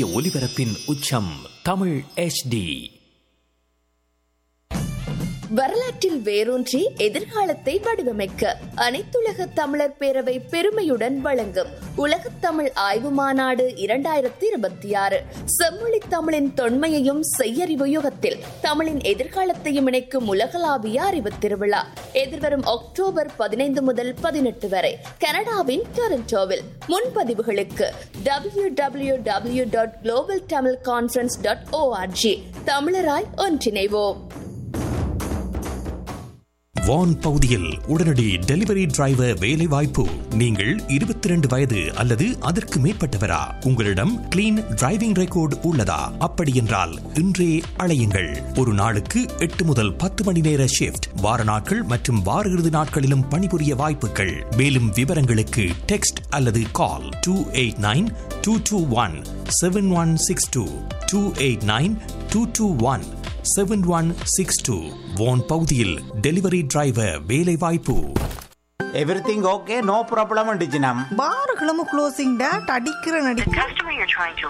ஒலிபரப்பின் உச்சம் தமிழ் HD வரலாற்றில் வேரூன்றி எதிர்காலத்தை வடிவமைக்க அனைத்துலக தமிழர் பேரவை பெருமையுடன் வழங்கும் உலகத் தமிழ் ஆய்வு மாநாடு இரண்டாயிரத்தி இருபத்தி ஆறு செம்மொழி தமிழின் தொன்மையையும் செய்யறிவு யுகத்தில் தமிழின் எதிர்காலத்தையும் இணைக்கும் உலகளாவிய அறிவு திருவிழா எதிர்வரும் அக்டோபர் பதினைந்து முதல் பதினெட்டு வரை கனடாவின் டொரண்டோவில் முன்பதிவுகளுக்கு W W W dot global Tamil conference dot O R G தமிழராய் ஒன்றிணைவோம் வான் பகுதியில் உடனடி டெலிவரி டிரைவர் வேலை வாய்ப்பு நீங்கள் இருபத்தி ரெண்டு வயது அல்லது அதற்கு மேற்பட்டவரா உங்களிடம் கிளீன் டிரைவிங் ரெக்கார்டு உள்ளதா அப்படி என்றால் இன்றே அழையுங்கள் ஒரு நாளுக்கு எட்டு முதல் பத்து மணி நேர ஷிப்ட் வார நாட்கள் மற்றும் வார இறுதி நாட்களிலும் பணிபுரிய வாய்ப்புகள் மேலும் விவரங்களுக்கு டெக்ஸ்ட் அல்லது call two eight nine two two one seven one six two two eight nine two two one seven one six two Vaughan பகுதியில் டெலிவரி டிரைவர் வேலை வாய்ப்பு எவ்ரிதிங் ஓகே நோ ப்ராப்ளம் டிஜினம் பாருகளும் க்ளோசிங் டேட் அடிக்கிற நடி customer you're trying to